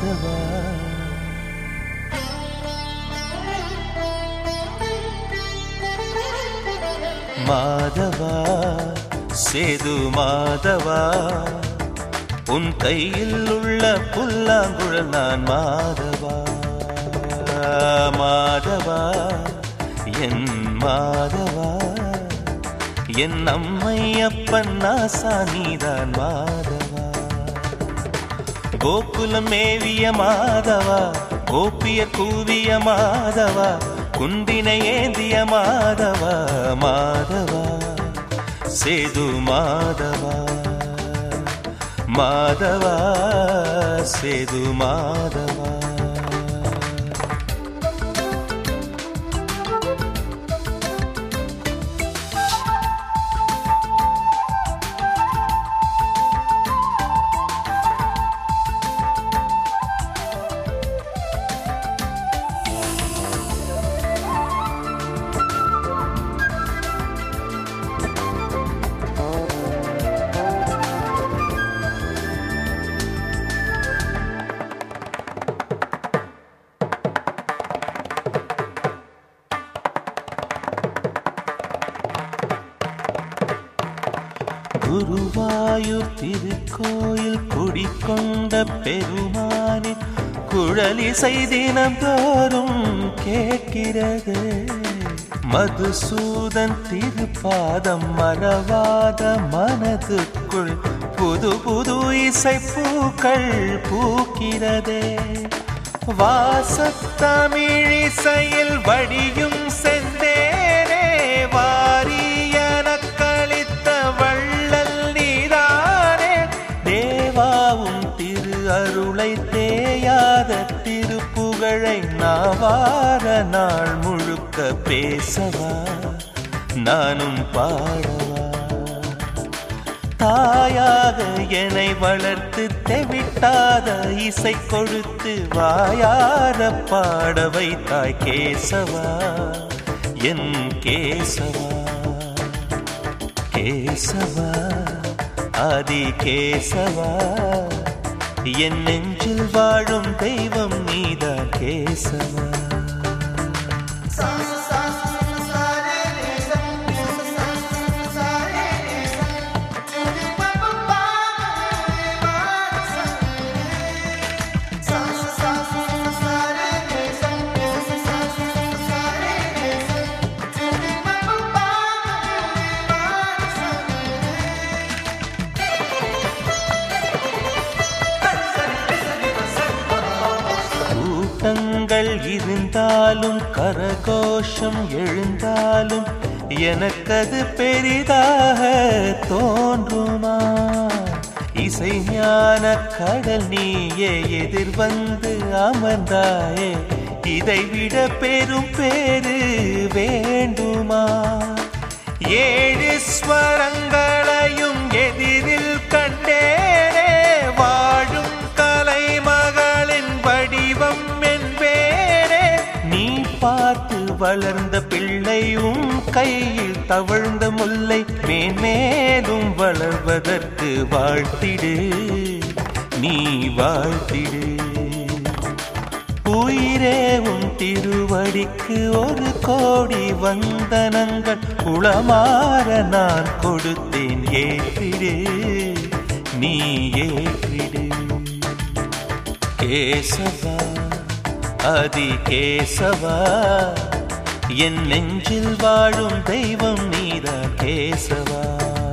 மாதவா மாதவா சேது மாதவா உன் கையில் உள்ள புல்லாங்குழல் நான் மாதவா மாதவா என் மாதவா என் அம்மை அப்பன் நாசா நீதான் மாதவா கோகுலம் மேவிய மாதவா கோபிய கூவிய மாதவா குந்தினை ஏந்திய மாதவா மாதவா சேது மாதவா மாதவா சேது மாதவா குருவாயூர் திருக்கோயில் குடிக்கொண்ட பெருமானின் குழலிசை தினந்தோறும் கேட்கிறது மதுசூதன் திருப்பாதம் மறவாத மனதுக்குள் புது புது இசை பூக்கள் பூக்கிறதே வாசத்தமிழிசையில் வடியும் செந்தேனே வாரியன கழித்த வள்ளல் நீதானே தேவாவும் திரு அருளை தேயாத திருப்புகழை நாவார நாள் முழுக்க பேசவா நானும் பாடவா தாயாக என்னை வளர்த்து தெவிட்டாத இசை கொடுத்து வாயார பாட வைத்தாய் கேசவா என் கேசவா கேசவா ஆதி கேசவா என் நெஞ்சில் வாழும் தெய்வம் நீதான் கேசவா கூட்டங்கள் இருந்தாலும் கரகோஷம் எழுந்தாலும் எனக்கது பெரிதாக தோன்றுமா இசை ஞான கடல் நீயே எதிர்வந்து அமர்ந்தாயே இதைவிட பெரும் பேரு வேண்டுமா ஏழு ஸ்வரங்களையும் எதிரில் கண்டேனே வாழும் கலைமகளின் வடிவம் என்பேனே நீ பார்த்து வளர்ந்த பிள்ளையும் கையில் தவழ்ந்த முல்லை மேன்மேலும் வளர்வதற்கு வாழ்த்திடு நீ வாழ்த்திடு உயிரே உன் திருவடிக்கு ஒரு கோடி வந்தனங்கள் உளமாற நான் கொடுத்தேன் ஏற்றிடு நீ ஏற்றிடு கேசவா அதி கேசவா என் நெஞ்சில் வாழும் தெய்வம் நீதான் கேசவா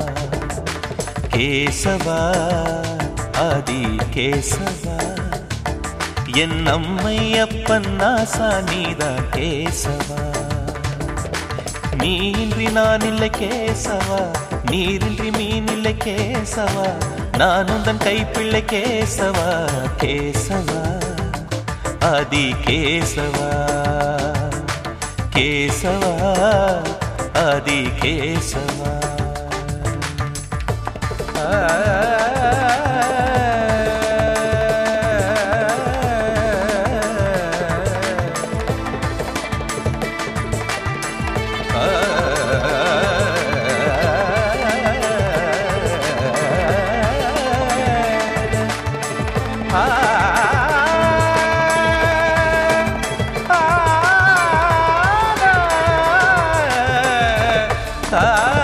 கேசவா அதி கேசவா என் அம்மை அப்பன் நாசா நீதான் கேசவா நீன்றி நான் இல்லை கேசவா நீரின்றி மீன் இல்லை கேசவா நான் உந்தன் கைப்பிள்ளை கேசவா கேசவா ஆதி கேசவா கேசவா ஆதி கேசவா ஆ ஆ